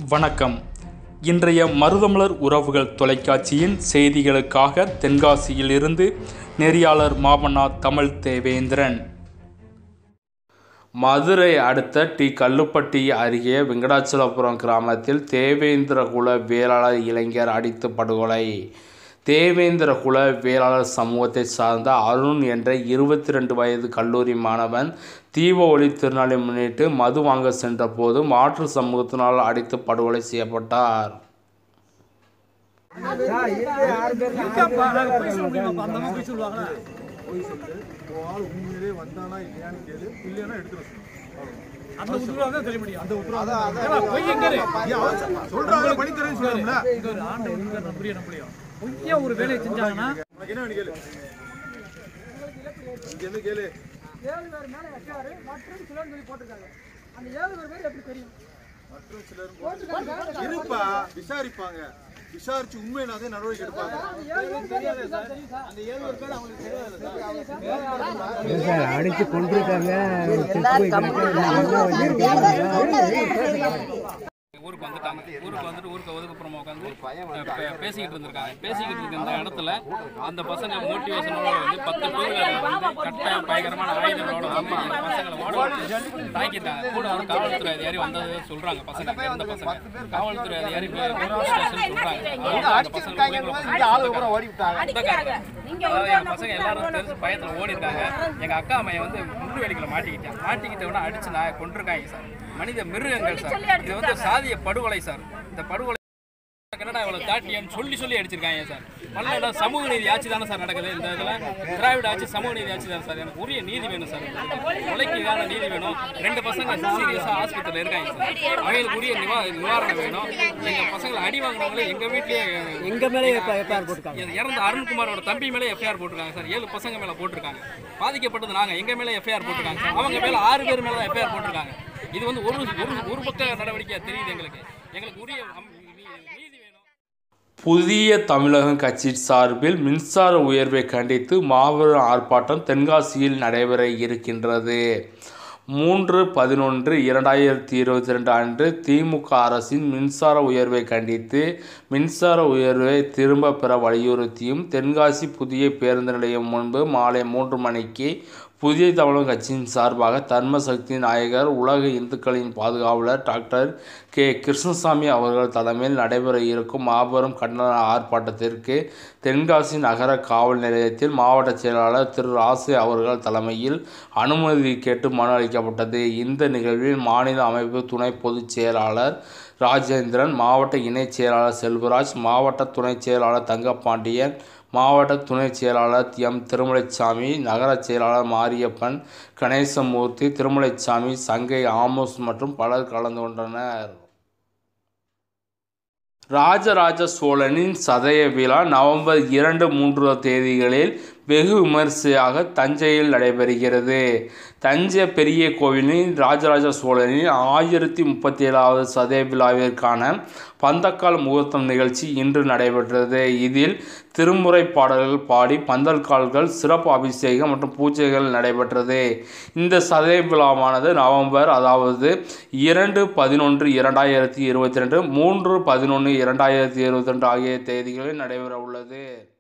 வணக்கம் இன்றைய மருதமலர் உறவுகள் தொலைக்காட்சியின் செய்திகளுக்காக தென்காசியிலிருந்து நெறியாளர் மாமன்னா தமிழ் தேவேந்திரன் மதுரை அடுத்த டி கல்லுப்பட்டி அருகே வெங்கடாச்சலபுரம் கிராமத்தில் தேவேந்திரகுல வேளாளர் இளைஞர் அடித்து படுகொலை தேவேந்திரகுல வேளாளர் சமூகத்தை சார்ந்த அருண் என்ற இருபத்தி ரெண்டு வயது கல்லூரி மாணவன் தீபாவளி திருநாளை முன்னிட்டு மது வாங்க சென்றபோது மாற்று சமூகத்தினால் அடித்து படுகொலை செய்யப்பட்டார் போய் சொல்லு உன் ஆள் உண்மையிலே வந்தானா இல்லையான்னு கேளு இல்லையானா எடுத்துட சொல்லு அந்த உத்தரவாதம் தான் தெரிய முடியும் அந்த உத்தரவாதம் ஏன்னா, பொய் எங்க இருக்கு? ஏன் அவன் சொல்றாங்க பண்ணித்தரேன்னு சொல்லணும்ல இங்க ஒரு ஆண்டை இருக்கார் நம்புறியா நம்பலையோ பொய்யா ஒரு வேலையை செஞ்சாங்கன்னா உனக்கு என்ன வேணும் கேளு இங்க இருந்து கேளு ஏழு பேர் மேல எஃப்ஐஆர் மற்றும் சிலர் சொல்லி போட்டிருக்காங்க அந்த ஏழு பேர் பேர் எப்படி தெரியும் மற்றும் சிலர் போட்டிருக்காங்க இருப்பா விசாரிப்பாங்க விசாரிச்சு உண்மையினாதே நடவடிக்கை எடுப்பாங்க அந்த ஏழு பேர் பேர் எப்படி சார் தெரியும் சார் அந்த ஏழு பேர் அவங்களுக்கு தெரியாது சார் அடிச்சு கொண்டிருக்காங்க செத்து போய் ஊருக்கு வந்துட்டாங்க ஊருக்கு வந்துட்டு ஊருக்கு ஒதுக்குப்புறமா உட்காந்து பே- பேசிக்கிட்டு இருந்திருக்காங்க பேசிக்கிட்டு இருக்க இந்த இடத்துல அந்த பசங்க மோட்டிவேஷனோட வந்து பத்து டூ வீலர் வந்து கட்ட பயங்கரமான ஆயுதங்களோட வந்து இந்த பசங்களை ஓட விட்டு தாக்கிட்டாங்க கூட வந்து காவல்துறை அதிகாரி வந்தது சொல்றாங்க பசங்க இந்த பசங்க காவல்துறை அதிகாரி போலீஸ் ஸ்டேஷன் சொல்றாங்க அவங்க அந்த பசங்களை சொந்தக்காரங்க. அதாவது எங்க பசங்க எல்லாரும் தெரிஞ்சு பயத்துல ஓடி இருக்காங்க எங்க அக்கா அம்மையை வந்து முள்ளு வேலிக்குள்ள மாட்டிக்கிட்டான் மாட்டிக்கிட்ட உடனே அடிச்சு நான் கொண்டிருக்காங்க சார் மனித மிருகங்கள் சார் இது வந்து சாதிய படுகொலை சார் இந்த படுகொலை கனடா இவ்வளவு தாட்டியன்னு சொல்லி சொல்லி அடிச்சிருக்காங்க சார் பல்லடம் சமூக நீதி ஆட்சி தானே சார் நடக்குது இந்த இதுல திராவிட ஆட்சி சமூக நீதி ஆட்சி தானே சார் எனக்கு உரிய நீதி வேணும் சார் கொலைக்கு இதான நீதி வேணும் ரெண்டு பசங்க சீரியஸா ஆஸ்பத்திரியில் இருக்காங்க சார் அவங்களுக்கு உரிய நிவா நிவாரணம் வேணும் எங்க பசங்களை அடி வாங்குறவங்களே எங்க வீட்லயே எங்க மேலே எஃப்ஐஆர் போட்டுருக்காங்க இது இறந்த அருண்குமாரோட தம்பி மேலே எஃப்ஐஆர் போட்டிருக்காங்க சார் ஏழு பசங்க மேலே போட்டிருக்காங்க பாதிக்கப்பட்டது நாங்கள் எங்கள் மேலே எஃப்ஐஆர் போட்டிருக்காங்க சார் அவங்க மேலே ஆறு பேர் மேலே எஃப்ஐஆர் போட்டிருக்காங்க இது வந்து ஒரு ஒரு ஒரு பக்க நடவடிக்கையாக தெரியுது எங்களுக்கு எங்களுக்கு உரிய அம்- நீ- நீதி வேணும் புதிய தமிழகம் கட்சி சார்பில் மின்சார உயர்வை கண்டித்து மாபெரும் ஆர்ப்பாட்டம் தென்காசியில் நடைபெற இருக்கின்றது மூன்று பதினொன்று இரண்டாயிரத்தி இருபத்தி ரெண்டு அன்று திமுக அரசின் மின்சார உயர்வை கண்டித்து மின்சார உயர்வை திரும்ப பெற வலியுறுத்தியும் தென்காசி புதிய பேருந்து நிலையம் முன்பு மாலை மூன்று மணிக்கு புதிய தமிழகம் கட்சியின் சார்பாக தர்மசக்தி நாயகர் உலக இந்துக்களின் பாதுகாவலர் டாக்டர் கே கிருஷ்ணசாமி அவர்கள் தலைமையில் நடைபெற இருக்கும் மாபெரும் கண்டன ஆர்ப்பாட்டத்திற்கு தென்காசி நகர காவல் நிலையத்தில் மாவட்ட செயலாளர் திரு ராசு அவர்கள் தலைமையில் அனுமதி கேட்டு மனு அளிக்கப்பட்டது இந்த நிகழ்வில் மாநில அமைப்பு துணை பொதுச் செயலாளர் ராஜேந்திரன் மாவட்ட இணைச் செயலாளர் செல்வராஜ் மாவட்ட துணை செயலாளர் தங்கப்பாண்டியன் மாவட்ட துணை செயலாளர் எம் திருமலைச்சாமி நகர செயலாளர் மாரியப்பன் கணேசமூர்த்தி திருமலைச்சாமி சங்கை ஆமோஸ் மற்றும் பலர் கலந்து கொண்டனர் ராஜராஜ சோழனின் சதய விழா நவம்பர் இரண்டு மூன்று தேதிகளில் வெகு விமரிசையாக தஞ்சையில் நடைபெறுகிறது தஞ்சை பெரிய கோவிலின் ராஜராஜ சோழனின் ஆயிரத்தி முப்பத்தி ஏழாவது சதய விழாவிற்கான பந்தக்கால் முகூர்த்தம் நிகழ்ச்சி இன்று நடைபெற்றது இதில் திருமுறை பாடல்கள் பாடி பந்தல்கால்கள் சிறப்பு அபிஷேகம் மற்றும் பூஜைகள் நடைபெற்றது இந்த சதய விழாவானது நவம்பர் அதாவது இரண்டு பதினொன்று இரண்டாயிரத்தி இருபத்தி ரெண்டு மூன்று பதினொன்று இரண்டாயிரத்தி இருபத்தி ரெண்டு ஆகிய தேதிகளில் நடைபெற உள்ளது